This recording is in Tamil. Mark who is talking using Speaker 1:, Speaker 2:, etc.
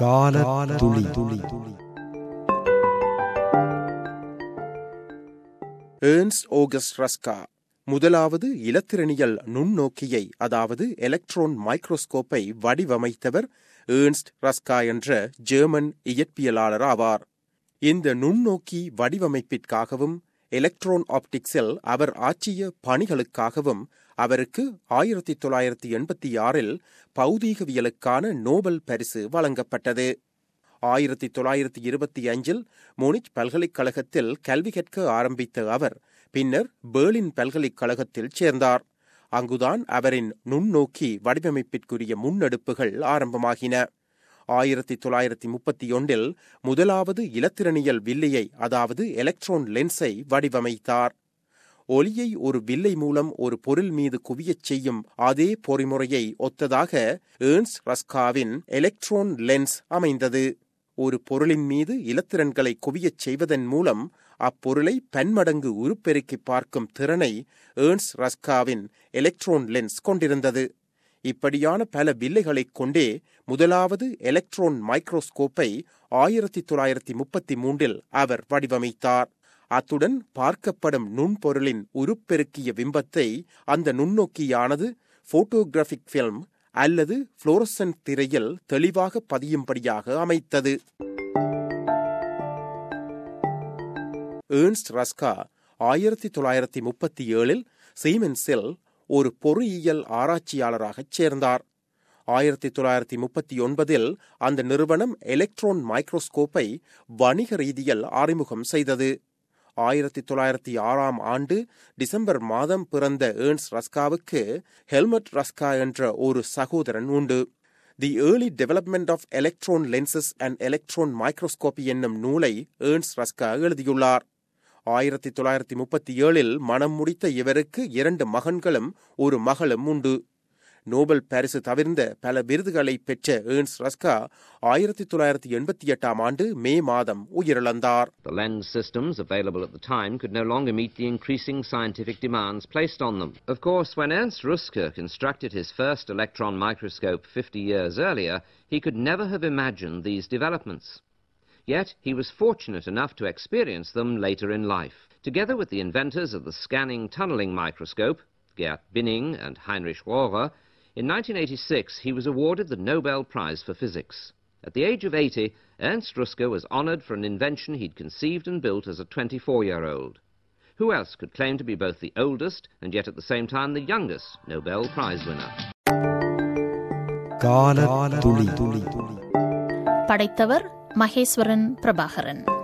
Speaker 1: கால துளி துளி
Speaker 2: ஏர்ன்ஸ் ஓகஸ்ட் ரஸ்கா முதலாவது இலத்திரனியல் நுண்ணோக்கியை அதாவது எலக்ட்ரான் மைக்ரோஸ்கோப்பை வடிவமைத்தவர் ஏர்ன்ஸ்ட் ரஸ்கா என்ற ஜெர்மன் இயற்பியலாளர் ஆவார் இந்த நுண்ணோக்கி வடிவமைப்பிற்காகவும் எலக்ட்ரான் ஆப்டிக்ஸில் அவர் ஆற்றிய பணிகளுக்காகவும் அவருக்கு ஆயிரத்தி தொள்ளாயிரத்தி எண்பத்தி ஆறில் பௌதீகவியலுக்கான நோபல் பரிசு வழங்கப்பட்டது ஆயிரத்தி தொள்ளாயிரத்தி இருபத்தி அஞ்சில் மூனிச் பல்கலைக்கழகத்தில் கல்வி கற்க ஆரம்பித்த அவர் பின்னர் பேர்லின் பல்கலைக்கழகத்தில் சேர்ந்தார் அங்குதான் அவரின் நுண்ணோக்கி வடிவமைப்பிற்குரிய முன்னெடுப்புகள் ஆரம்பமாகின ஆயிரத்தி தொள்ளாயிரத்தி முப்பத்தி ஒன்றில் முதலாவது இலத்திரனியல் வில்லையை அதாவது எலக்ட்ரான் லென்ஸை வடிவமைத்தார் ஒளியை ஒரு வில்லை மூலம் ஒரு பொருள் மீது குவியச் செய்யும் அதே பொறிமுறையை ஒத்ததாக ஏர்ன்ஸ் ரஸ்காவின் எலக்ட்ரான் லென்ஸ் அமைந்தது ஒரு பொருளின் மீது இலத்திரன்களை குவியச் செய்வதன் மூலம் அப்பொருளை பன்மடங்கு உருப்பெருக்கி பார்க்கும் திறனை ஏர்ன்ஸ் ரஸ்காவின் எலக்ட்ரான் லென்ஸ் கொண்டிருந்தது இப்படியான பல வில்லைகளைக் கொண்டே முதலாவது எலக்ட்ரான் மைக்ரோஸ்கோப்பை ஆயிரத்தி தொள்ளாயிரத்தி முப்பத்தி மூன்றில் அவர் வடிவமைத்தார் அத்துடன் பார்க்கப்படும் நுண்பொருளின் உருப்பெருக்கிய பிம்பத்தை அந்த நுண்ணோக்கியானது போட்டோகிராபிக் பிலிம் அல்லது புளோரசன்ட் திரையில் தெளிவாக பதியும்படியாக அமைத்தது ஏர்ன்ஸ்ட் ரஸ்கா ஆயிரத்தி தொள்ளாயிரத்தி முப்பத்தி ஏழில் சீமென்ஸில் ஒரு பொறியியல் ஆராய்ச்சியாளராகச் சேர்ந்தார் ஆயிரத்தி தொள்ளாயிரத்தி முப்பத்தி ஒன்பதில் அந்த நிறுவனம் எலக்ட்ரான் மைக்ரோஸ்கோப்பை வணிக ரீதியில் அறிமுகம் செய்தது ஆயிரத்தி தொள்ளாயிரத்தி ஆறாம் ஆண்டு டிசம்பர் மாதம் பிறந்த ஏர்ன்ஸ் ரஸ்காவுக்கு ஹெல்மட் ரஸ்கா என்ற ஒரு சகோதரன் உண்டு the early development of electron lenses and electron microscopy என்னும் நூலை ஏர்ன்ஸ் ரஸ்கா எழுதியுள்ளார் ஆயிரத்தி தொள்ளாயிரத்தி முப்பத்தி ஏழில் மனம் முடித்த இவருக்கு இரண்டு மகன்களும் ஒரு மகளும் உண்டு நோபல் பரிசு தவிர்ந்த பல விருதுகளை பெற்ற ஏர்ன்ஸ் ரஸ்கா ஆயிரத்தி தொள்ளாயிரத்தி எண்பத்தி எட்டாம் ஆண்டு மே மாதம் உயிரிழந்தார்
Speaker 3: The lens systems available at the time could no longer meet the increasing scientific demands placed on them. Of course, when Ernst Ruska constructed his first electron microscope 50 years earlier, he could never have imagined these developments. Yet he was fortunate enough to experience them later in life. Together with the inventors of the scanning tunneling microscope, Gerd Binning and Heinrich Rohrer, in 1986 he was awarded the Nobel Prize for Physics. At the age of 80, Ernst Ruska was honoured for an invention he'd conceived and built as a 24-year-old. Who else could claim to be both the oldest and yet at the same time the youngest Nobel Prize winner?
Speaker 1: கால துளி துளி
Speaker 4: படைத்தவர் மகேஸ்வரன் பிரபாகரன்